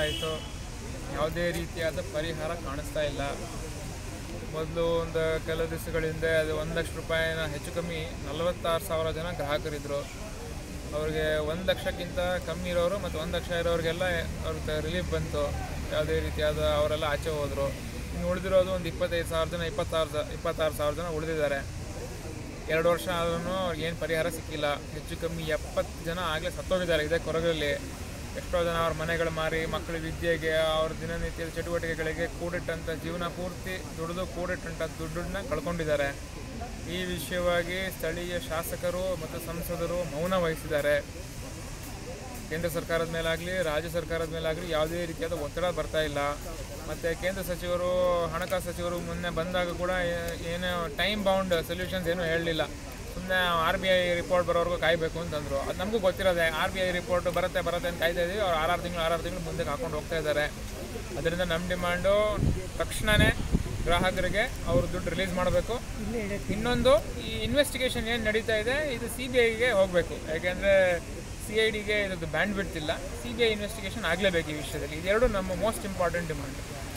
ಆಯಿತು ಯಾವುದೇ ರೀತಿಯಾದ ಪರಿಹಾರ ಕಾಣಿಸ್ತಾ ಇಲ್ಲ ಮೊದಲು ಒಂದು ಕೆಲವು ದಿವಸಗಳಿಂದ ಅದು ಒಂದು ಲಕ್ಷ ರೂಪಾಯಿನ ಹೆಚ್ಚು ಕಮ್ಮಿ ನಲವತ್ತಾರು ಸಾವಿರ ಜನ ಗ್ರಾಹಕರಿದ್ದರು ಅವ್ರಿಗೆ ಒಂದು ಲಕ್ಷಕ್ಕಿಂತ ಕಮ್ಮಿ ಇರೋರು ಮತ್ತು ಒಂದು ಲಕ್ಷ ಇರೋರಿಗೆಲ್ಲ ಅವ್ರಿಗೆ ರಿಲೀಫ್ ಬಂತು ಯಾವುದೇ ರೀತಿಯಾದ ಅವರೆಲ್ಲ ಆಚೆ ಹೋದರು ಇನ್ನು ಉಳಿದಿರೋದು ಒಂದು ಇಪ್ಪತ್ತೈದು ಸಾವಿರ ಜನ ಇಪ್ಪತ್ತಾರು ಸ- ಇಪ್ಪತ್ತಾರು ಸಾವಿರ ಜನ ಉಳಿದಿದ್ದಾರೆ ಎರಡು ವರ್ಷ ಆದ್ರೂ ಅವ್ರಿಗೆ ಏನು ಪರಿಹಾರ ಸಿಕ್ಕಿಲ್ಲ ಹೆಚ್ಚು ಕಮ್ಮಿ ಎಪ್ಪತ್ತು ಜನ ಆಗಲೇ ಸತ್ತೋಗಿದ್ದಾರೆ ಇದೇ ಕೊರಗಲ್ಲಿ ಎಷ್ಟೋ ಜನ ಅವ್ರ ಮನೆಗಳು ಮಾರಿ ಮಕ್ಕಳ ವಿದ್ಯೆಗೆ ಅವ್ರ ದಿನನಿತ್ಯದ ಚಟುವಟಿಕೆಗಳಿಗೆ ಕೂಡಿಟ್ಟಂಥ ಜೀವನ ಪೂರ್ತಿ ದುಡಿದು ಕೂಡಿಟ್ಟಂಥ ದುಡ್ಡನ್ನ ಕಳ್ಕೊಂಡಿದ್ದಾರೆ ಈ ವಿಷಯವಾಗಿ ಸ್ಥಳೀಯ ಶಾಸಕರು ಮತ್ತು ಸಂಸದರು ಮೌನ ವಹಿಸಿದ್ದಾರೆ ಕೇಂದ್ರ ಸರ್ಕಾರದ ಮೇಲಾಗಲಿ ರಾಜ್ಯ ಸರ್ಕಾರದ ಮೇಲಾಗಲಿ ಯಾವುದೇ ರೀತಿಯಾದ ಒತ್ತಡ ಬರ್ತಾ ಇಲ್ಲ ಮತ್ತು ಕೇಂದ್ರ ಸಚಿವರು ಹಣಕಾಸು ಸಚಿವರು ಮೊನ್ನೆ ಬಂದಾಗ ಕೂಡ ಏ- ಏನು ಟೈಮ್ ಬೌಂಡ್ ಸೊಲ್ಯೂಷನ್ಸ್ ಏನೂ ಹೇಳಲಿಲ್ಲ ಸುಮ್ಮನೆ ಆರ್ ಬಿ ಐ ರಿಪೋರ್ಟ್ ಬರೋವರೆಗೂ ಕಾಯಬೇಕು ಅಂತಂದರು ಅದು ನಮಗೂ ಗೊತ್ತಿರೋದೆ ಆರ್ ಬಿ ಐ ರಿಪೋರ್ಟ್ ಬರುತ್ತೆ ಬರುತ್ತೆ ಅಂತ ಕಾಯ್ತಾ ಇದ್ದೀವಿ ಅವ್ರು ಆರಾರು ತಿಂಗಳು ಆರಾರು ತಿಂಗಳು ಮುಂದಕ್ಕೆ ಹಾಕೊಂಡು ಹೋಗ್ತಾ ಇದ್ದಾರೆ ಅದರಿಂದ ನಮ್ಮ ಡಿಮಾಂಡು ತಕ್ಷಣವೇ ಗ್ರಾಹಕರಿಗೆ ಅವರು ದುಡ್ಡು ರಿಲೀಸ್ ಮಾಡಬೇಕು ಇನ್ನೊಂದು ಈ ಇನ್ವೆಸ್ಟಿಗೇಷನ್ ಏನು ನಡೀತಾ ಇದೆ ಇದು ಸಿ ಬಿ ಐಗೆ ಹೋಗಬೇಕು ಯಾಕೆಂದರೆ ಸಿ ಐ ಡಿಗೆ ಇದ್ರದ್ದು ಬ್ಯಾಂಡ್ ಬಿಡ್ತಿಲ್ಲ ಸಿ ಬಿ ಐ ಇನ್ವೆಸ್ಟಿಗೇಷನ್ ಆಗಲೇಬೇಕು ಈ ವಿಷಯದಲ್ಲಿ ಇದೆರಡು ನಮ್ಮ ಮೋಸ್ಟ್ ಇಂಪಾರ್ಟೆಂಟ್ ಡಿಮಾಂಡ್